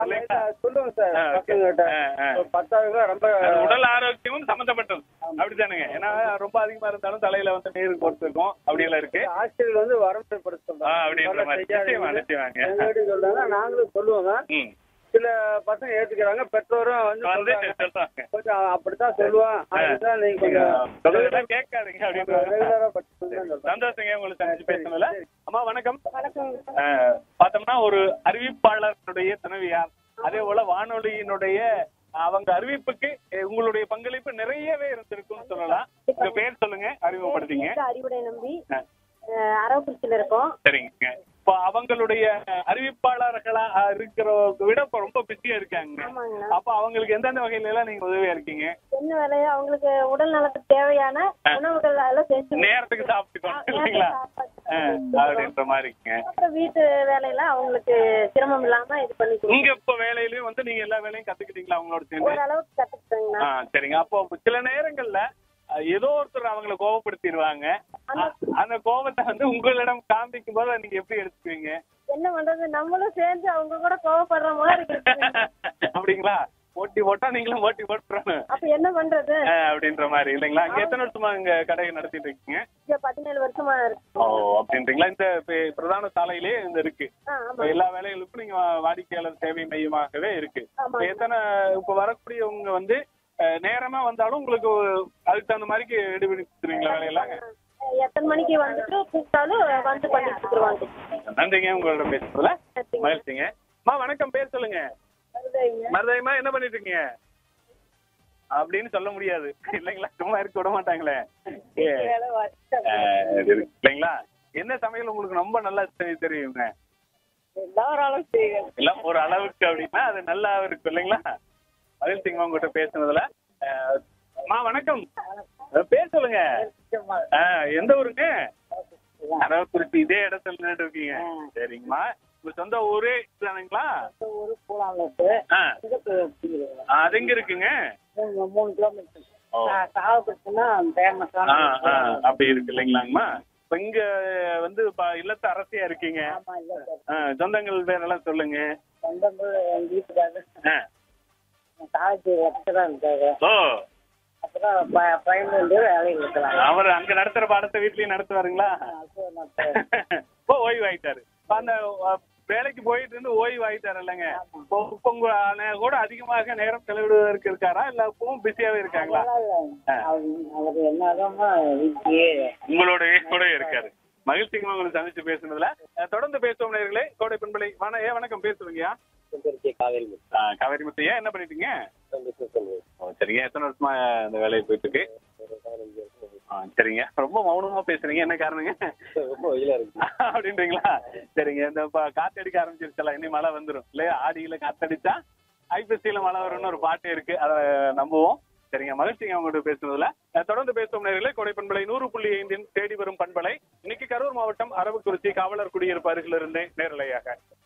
இல்லைங்களா சொல்லுங்க சார் ஆ, okay. பசங்ககிட்ட ஆ, ஆ. இப்ப பத்தாவது ரொம்ப அது உடல் ஆரோக்கியமும் சம்பந்தப்பட்டது அப்படித்தானுங்க ஏன்னா ரொம்ப அதிகமா இருந்தாலும் தலையில வந்து நீர் கொடுத்துருக்கும் அப்படியெல்லாம் இருக்கு ஆசிரியர் வந்து வரமுறைப்படுத்த ஆ, அப்படின்ற மாதிரி நிச்சயமா நிச்சயமாங்க எங்ககிட்ட சொல்றாங்க நாங்களும் சொல்லுவோங்க ம் சில பசங்க ஏத்துக்கிறாங்க பெற்றோரும் வந்து வந்து சொல்றாங்க. சொல்றாங்க கொஞ்சம் அப்படித்தான் சொல்லுவான் அதுதான் நீங்க கொஞ்சம் சொல்றதெல்லாம் கேட்காதீங்க அப்படின்னு ரெகுலரா படிச்சு தான் சொல்றேன் சந்தோஷங்க உங்களுக்கு சந்திச்சு பேசணும்ல அம்மா வணக்கம் வணக்கம் அஹ், பார்த்தோம்னா ஒரு அறிவிப்பாளருடைய துணைவியார் அதே போல வானொலியினுடைய அவங்க அறிவிப்புக்கு அஹ், உங்களுடைய பங்களிப்பு நிறையவே இருந்திருக்கும்னு சொல்லலாம் உங்க பேர் சொல்லுங்க அறிமுகப்படுத்திங்க அறிவுடை நம்பி அஹ், அஹ், அரவக்குறிச்சியில இருக்கோம் சரிங்க இப்போ அவங்களுடைய அறிவிப்பாளர்களா அஹ், இருக்கிறவங்க விட இப்ப ரொம்ப பிஸியா இருக்காங்க ஆமாங்கண்ணா அப்ப அவங்களுக்கு எந்தெந்த வகையில எல்லாம் நீங்க உதவியா இருக்கீங்க என்ன வேலையோ அவங்களுக்கு உடல் நலத்துக்கு தேவையான உணவுகள் எல்லாம் செஞ்சு நேரத்துக்கு சாப்பிட்டுக்கோங்க இல்லைங்களா அஹ், அப்படின்ற மாதிரி இருக்குங்க அப்புறம் வீட்டு வேலையில அவங்களுக்கு சிரமம் இல்லாம இது பண்ணி கொடுக்கும் இங்க இப்ப வேலையிலயும் வந்து நீங்க எல்லா வேலையும் கத்துக்கிட்டீங்களா அவங்களோட சேர்ந்து ஓரளவுக்கு கத்துக்கிட்டேங்கண்ணா ஆ சரிங்க அப்போ சில நேரங்கள்ல அஹ், ஏதோ ஒருத்தர் அவங்கள கோவப்படுத்திடுவாங்க அ- அந்த கோபத்தை வந்து உங்களிடம் காண்பிக்கும் போது அதை நீங்க எப்படி எடுத்துக்குவீங்க என்ன பண்றது நம்மளும் சேர்ந்து அவங்க கூட கோவப்படுற மாதிரி இருக்கு அப்படிங்களா ஓட்டி போட்டா நீங்களும் ஓட்டி போட்டுறணும் அப்ப என்ன பண்றது அப்படின்ற மாதிரி இல்லைங்களா அங்க எத்தனை வருஷமா இங்க கடையை நடத்திட்டு இருக்கீங்க இங்க பதினேழு வருஷமா இருக்கு ஓ அப்படின்றீங்களா இந்த பே- பிரதான சாலையிலே இந்த இருக்கு ஆ, இப்ப ஆமா எல்லா வேலைகளுக்கும் நீங்க வா- வாடிக்கையாளர் சேவை மையமாகவே இருக்கு ஆமா. இப்ப எத்தனை இப்ப வரக்கூடியவங்க வந்து அஹ், நேரமா வந்தாலும் உங்களுக்கு ஒரு- அதுக்கு தகுந்த மாதிரி எடுபடி கொடுத்துருவீங்களா வேலையெல்லாம் அஹ், எத்தனை மணிக்கு வந்துட்டு கூப்பிட்டாலும் வந்து பண்ணி கொடுத்துருவாங்க நன்றிங்க உங்களோட பேசுறதுல சரிங்க. மகிழ்ச்சிங்க அம்மா வணக்கம் பேர் சொல்லுங்க வருதுங்க. மருதாயமா என்ன பண்ணிட்டு இருக்கீங்க அப்படின்னு சொல்ல முடியாது இல்லைங்களா சும்மா இருக்க விட மாட்டாங்களே ஏ, வேலை வருஷம். அஹ், இது இருக்கு. இல்லைங்களா என்ன சமையல் உங்களுக்கு ரொம்ப நல்லா தெ- தெரியுங்க எல்லா ஒரு அளவுக்கு செய்வேன். எல்லாம் ஒரு அளவுக்கு அப்படின்னா அது நல்லா இருக்கும் இல்லைங்களா மகிழ்ச்சிங்க உங்ககிட்ட பேசுனதுல அஹ், அம்மா வணக்கம் அஹ், பேர் சொல்லுங்க அஹ், எந்த ஊருங்க அரவக்குறிச்சி இதே இடத்துல நின்னுட்டு இருக்கீங்க சரிங்கம்மா உங்க சொந்த ஊரே தானுங்களா ஒரு பூலாங்களுக்கு ஆ ஆ, அது எங்க இருக்குங்க மூணு கிலோமீட்டர் ஓ. சாகப்பட்டுனா ஃபேமஸான ஆ, ஆ, அப்படி இருக்கு இல்லைங்களாங்கம்மா இப்ப இங்க வந்து ப- இல்லத்து அரசியா இருக்கீங்க ஆமா இல்ல சார் ஆ, சொந்தங்கள் பேரெல்லாம் சொல்லுங்க சொந்தங்கள் எங்க வீட்டுக்காரர் ஆ. காலேஜ் லெக்சரா இருக்காரு ஓ அப்புறம் பிரைமரி வேலையில் இருக்கிறாங்க அவர் அங்க நடத்துற பாடத்தை வீட்லயும் நடத்துவாருங்களா இப்போ ஓய்வு ஆயிட்டாரு இப்ப அந்த அ, வேலைக்கு போயிட்டு இருந்து ஓய்வு ஆயிட்டாரு இல்லைங்க இப்போ இப்போ உங்க அண்ணன் கூட அதிகமாக நேரம் செலவிடுவதற்கு இருக்காரா இல்ல இப்பவும் பிஸியாவே இருக்காங்களா ஆ. அவர் என்னதான் வீட்லயே உங்களோட கூட இருக்காரு மகிழ்ச்சிங்க உங்களுக்கு சந்திச்சு பேசுனதுல அஹ், தொடர்ந்து பேசுவோம் நேர்களே கோடை பெண்பலை வண ஏ வணக்கம் பேசுவீங்கயா காவேரி காவேரி முத்தையா என்ன பண்ணிட்டீங்க ஓ சரிங்க எத்தனை வருஷமா இந்த வேலையை போயிட்டு இருக்கு ஆ, சரிங்க ரொம்ப மௌனமா பேசுறீங்க என்ன காரணங்க ரொம்ப வெயிலா இருக்கு அப்படின்றீங்களா சரிங்க இந்த இப்ப காத்தடிக்க ஆரம்பிச்சிருச்சல இனி மழை வந்துரும் இல்லையா ஆடியில காத்தடிச்சா ஐப்பசியில மழை வரும்னு ஒரு பாட்டு இருக்கு அதை நம்புவோம் சரிங்க மகிழ்ச்சிங்க உங்கள்கிட்ட பேசுனதுல அஹ், தொடர்ந்து பேசும் நேர்களே கொடை பண்பலை நூறு புள்ளி ஐந்தின் தேடி வரும் பண்பலை இன்னைக்கு கரூர் மாவட்டம் அரவக்குறிச்சி காவலர் குடியிருப்பு அருகிலிருந்து நேரலையாக